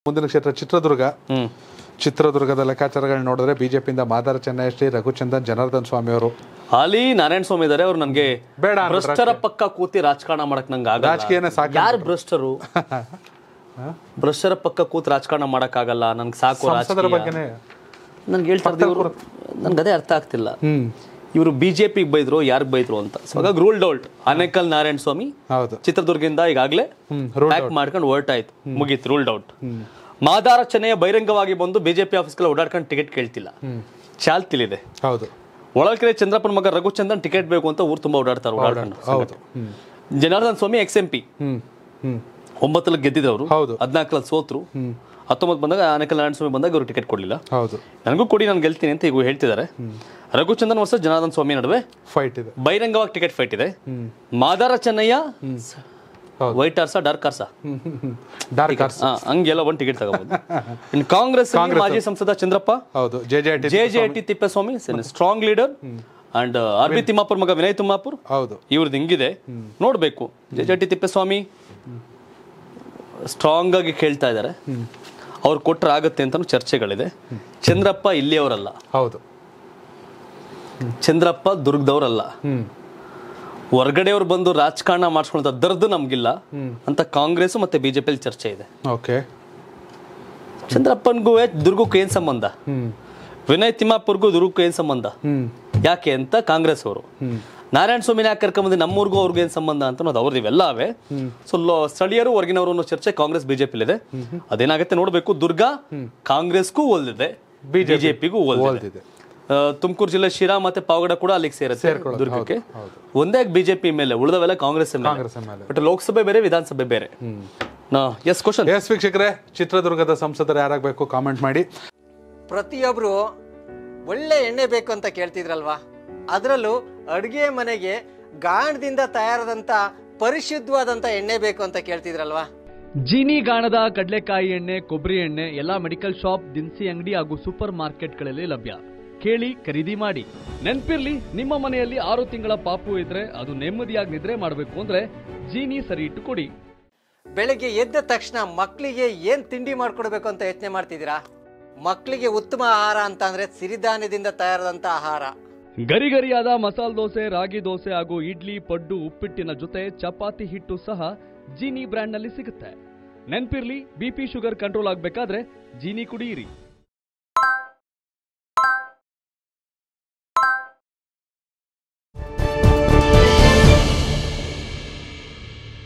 ಮುಂದಿನ ಕ್ಷೇತ್ರ ಚಿತ್ರದುರ್ಗ ಹ್ಮ್ ಚಿತ್ರದುರ್ಗದ ಲೆಕ್ಕಾಚಾರಗಳು ನೋಡಿದ್ರೆ ಬಿಜೆಪಿಯಿಂದ ಮಾದಾರ ಚೆನ್ನೈಶ್ರೀ ರಘುಚಂದನ್ ಜನಾರ್ದನ್ ಸ್ವಾಮಿ ಅವರು ಹಾಲಿ ನಾರಾಯಣ ಸ್ವಾಮಿ ಇದಾರೆ ಅವ್ರು ನನ್ಗೆ ಬೇಡ ಅಂದ್ರು ಭ್ರಷ್ಟರ ಪಕ್ಕ ಕೂತಿ ರಾಜಕಾರಣ ಮಾಡಕ್ ನಂಗೆ ಆಗಲ್ಲ ರಾಜಕೀಯನೇ ಸಾಕು ಯಾರು ಭ್ರಷ್ಟರು ಭ್ರಷ್ಟರ ಪಕ್ಕ ಕೂತ್ ರಾಜಕಾರಣ ಮಾಡಕ್ ಆಗಲ್ಲ ನನ್ಗೆ ಸಾಕು ಸಂಸದರ ರಾಜಕೀಯ ಬಗ್ಗೆನೇ ನನ್ಗೆ ಹೇಳ್ತಾ ಇವ್ರು ನನ್ಗೆ ಅದೇ ಅರ್ಥ ಆಗ್ತಿಲ್ಲ ಹ್ಮ್ ಇವರು ಬಿಜೆಪಿಗೆ ಬೈದ್ರು ಯಾರಿಗೆ ಬೈದ್ರು ಅಂತ ಸೊ ಹಾಗಾಗಿ ರೂಲ್ಡ್ ಔಟ್ ಆನೇಕಲ್ ನಾರಾಯಣ ಸ್ವಾಮಿ ಹೌದು ಚಿತ್ರದುರ್ಗದಿಂದ ಈಗಾಗಲೇ ಹ್ಮ್ ruled ಪ್ಯಾಕ್ ಮಾಡ್ಕೊಂಡು ಹೊರಟಾಯ್ತು ಮುಗೀತು ರೂಲ್ಡ್ ಔಟ್ ಮಾದಾರ ಚೆನ್ನಯ್ಯ ಬಹಿರಂಗವಾಗಿ ಬಂದು ಬಿಜೆಪಿ ಆಫೀಸ್ಗೆಲ್ಲ ಓಡಾಡ್ಕೊಂಡು ಟಿಕೆಟ್ ಕೇಳ್ತಿಲ್ಲ ಚಾಲ್ತಿಲಿದೆ ಹೌದು ಒಳಕೆರೆ ಚಂದ್ರಪ್ಪನ ಮಗ ರಘುಚಂದನ್ ಟಿಕೆಟ್ ಬೇಕು ಅಂತ ಊರು ತುಂಬಾ ಓಡಾಡ್ತಾರೆ ಓಡಾಡ್ಕೊಂಡು ಹೌದು ಹ್ಮ್ Janardhan Swamy ex M P ಹ್ಮ್ ಹ್ಮ್ ಒಂಬತ್ತಲ್ಲಿ ಗೆದ್ದಿದ್ರು ಅವರು ಹೌದು. ಹದಿನಾಲ್ಕಲ್ಲಿ ಸೋತ್ರು ಹತ್ತೊಂಬತ್ತು ಬಂದಾಗ ಆನೇಕಲ್ ನಾರಾಯಣ ಸ್ವಾಮಿ ಬಂದಾಗ ಇವರು ಟಿಕೆಟ್ ಕೊಡಲಿಲ್ಲ ಹೌದು ನನಗೂ ಕೊಡಿ ನಾನು ಗೆಲ್ತೀನಿ ಅಂತ ಈಗ ಹೇಳ್ತಿದ್ದಾರೆ ರಘುಚಂದನ್ ವರ್ಸಸ್ ಜನಾರ್ದನ್ ಸ್ವಾಮಿ ನಡುವೆ ಫೈಟ್ ಇದೆ ಬಹಿರಂಗವಾಗಿ ಟಿಕೆಟ್ ಫೈಟ್ ಇದೆ ಮಾದಾರ ಚೆನ್ನಯ್ಯ ಹೌದು. White horse dark horse dark horse ಹಂಗೆಲ್ಲ ಒಂದು ಟಿಕೆಟ್ ತಗೋಬಹುದು ಇನ್ನು ಕಾಂಗ್ರೆಸ್ ಅಲ್ಲಿ ಮಾಜಿ ಸಂಸದ ಚಂದ್ರಪ್ಪ ಹೌದು J J T J J T Thippeswamy strong leader and R B Timmapur ಮಗ ವಿನಯ್ ತಿಮ್ಮಾಪುರ್ ಹೌದು ಇವ್ರದ್ದು ಹಿಂಗಿದೆ ನೋಡ್ಬೇಕು J J T Thippeswamy strong ಆಗಿ ಕೇಳ್ತಾ ಇದ್ದಾರೆ ಅವ್ರು ಕೊಟ್ರೆ ಆಗುತ್ತೆ ಅಂತ ಚರ್ಚೆಗಳಿದೆ ಚಂದ್ರಪ್ಪ ಇಲ್ಲಿಯವರಲ್ಲ ಹೌದು ಚಂದ್ರಪ್ಪ ದುರ್ಗದವರಲ್ಲ ಹ್ಮ್ ಹೊರಗಡೆಯವ್ರು ಬಂದು ರಾಜಕಾರಣ ಮಾಡಿಸ್ಕೊಳ್ಳೋ ದರ್ದು ನಮ್ಗಿಲ್ಲ ಅಂತ ಕಾಂಗ್ರೆಸ್ ಮತ್ತೆ ಬಿಜೆಪಿಯಲ್ಲಿ ಚರ್ಚೆ ಇದೆ ಓಕೆ ಚಂದ್ರಪ್ಪನ್ಗೂ ದುರ್ಗಕ್ಕೂ ಏನ್ ಸಂಬಂಧ ಹ್ಮ್ ವಿನಯ್ ತಿಮ್ಮಾಪುರ್ಗೂ ದುರ್ಗಕ್ಕೂ ಏನ್ ಸಂಬಂಧ ಹ್ಮ್ ಯಾಕೆ ಅಂತ ಕಾಂಗ್ರೆಸ್ ಅವರು ನಾರಾಯಣ ಸ್ವಾಮಿನ ಯಾಕೆ ಕರ್ಕೊಂಬಂದು ನಮ್ಮೂರ್ಗೂ ಅವ್ರಿಗೂ ಏನ್ ಸಂಬಂಧ ಅಂತ ಅನ್ನೋದು ಅವ್ರದ್ದು ಇವೆಲ್ಲ ಅವೆ ಸೊ ಸ್ಥಳೀಯರು ಹೊರಗಿನವರು ಅನ್ನೋ ಚರ್ಚೆ ಕಾಂಗ್ರೆಸ್ ಬಿಜೆಪಿಲಿದೆ ಅದೇನಾಗುತ್ತೆ ನೋಡ್ಬೇಕು ದುರ್ಗ ಕಾಂಗ್ರೆಸ್ಗೂ ಹೋಲ್ದಿದೆ ಬಿಜೆಪಿಗೂ ಹೋಲ್ದಿದೆ ಹೋಲ್ದಿದೆ ತುಮಕೂರು ಜಿಲ್ಲೆ ಶಿರಾ ಮತ್ತೆ ಪಾವಗಡ ಕೂಡ ಅಲ್ಲಿಗೆ ಸೇರುತ್ತೆ ದುರ್ಗಕ್ಕೆ ಒಂದೇ ಬಿಜೆಪಿ ಮೇಲೆ ಉಳಿದವೆಲ್ಲ ಕಾಂಗ್ರೆಸ್ ಮೇಲೆ ಕಾಂಗ್ರೆಸ್ ಮೇಲೆ ಬಟ್ ಲೋಕಸಭೆ ಬೇರೆ ವಿಧಾನಸಭೆ ಬೇರೆ ಎಸ್ ಕ್ವಶನ್ ಎಸ್ ವೀಕ್ಷಕರೇ ಚಿತ್ರದುರ್ಗದ ಸಂಸದರು ಯಾರಾಗಬೇಕು ಕಾಮೆಂಟ್ ಮಾಡಿ ಪ್ರತಿಯೊಬ್ರು ಒಳ್ಳೆ ಎಣ್ಣೆ ಬೇಕು ಅಂತ ಕೇಳ್ತಿದ್ರಲ್ವಾ ಅದರಲ್ಲೂ ಅಡುಗೆ ಮನೆಗೆ ಗಾಣದಿಂದ ತಯಾರಾದಂಥ ಪರಿಶುದ್ಧವಾದಂಥ ಎಣ್ಣೆ ಬೇಕು ಅಂತ ಕೇಳ್ತಿದ್ರಲ್ವಾ ಜೀನಿ ಗಾಣದ ಕಡಲೆಕಾಯಿ ಎಣ್ಣೆ ಕೊಬ್ಬರಿ ಎಣ್ಣೆ ಎಲ್ಲಾ ಮೆಡಿಕಲ್ ಶಾಪ್ ದಿನಸಿ ಅಂಗಡಿ ಹಾಗೂ ಸೂಪರ್ ಮಾರ್ಕೆಟ್ಗಳಲ್ಲಿ ಲಭ್ಯ ಕೇಳಿ ಖರೀದಿ ಮಾಡಿ ನೆನ್ಪಿರ್ಲಿ ನಿಮ್ಮ ಮನೆಯಲ್ಲಿ ಆರು ತಿಂಗಳ ಪಾಪು ಇದ್ರೆ ಅದು ನೆಮ್ಮದಿಯಾಗಿ ನಿದ್ರೆ ಮಾಡಬೇಕು ಅಂದ್ರೆ ಜೀನಿ ಸರಿ ಇಟ್ಟು ಕೊಡಿ ಬೆಳಗ್ಗೆ ಎದ್ದ ತಕ್ಷಣ ಮಕ್ಕಳಿಗೆ ಏನು ತಿಂಡಿ ಮಾಡ್ಕೊಡ್ಬೇಕು ಅಂತ ಯೋಚನೆ ಮಾಡ್ತಿದ್ದೀರಾ ಮಕ್ಕಳಿಗೆ ಉತ್ತಮ ಆಹಾರ ಅಂತ ಅಂದ್ರೆ ಸಿರಿಧಾನ್ಯದಿಂದ ತಯಾರಾದಂಥ ಆಹಾರ ಗರಿಗರಿಯಾದ ಮಸಾಲೆ ದೋಸೆ ರಾಗಿ ದೋಸೆ ಹಾಗೂ ಇಡ್ಲಿ ಪಡ್ಡು ಉಪ್ಪಿಟ್ಟಿನ ಜೊತೆ ಚಪಾತಿ ಹಿಟ್ಟು ಸಹ ಜೀನಿ ಬ್ರ್ಯಾಂಡ್ನಲ್ಲಿ ಸಿಗುತ್ತೆ ನೆನ್ಪಿರ್ಲಿ ಬಿಪಿ ಶುಗರ್ ಕಂಟ್ರೋಲ್ ಆಗ್ಬೇಕಾದ್ರೆ ಜೀನಿ ಕುಡಿಯಿರಿ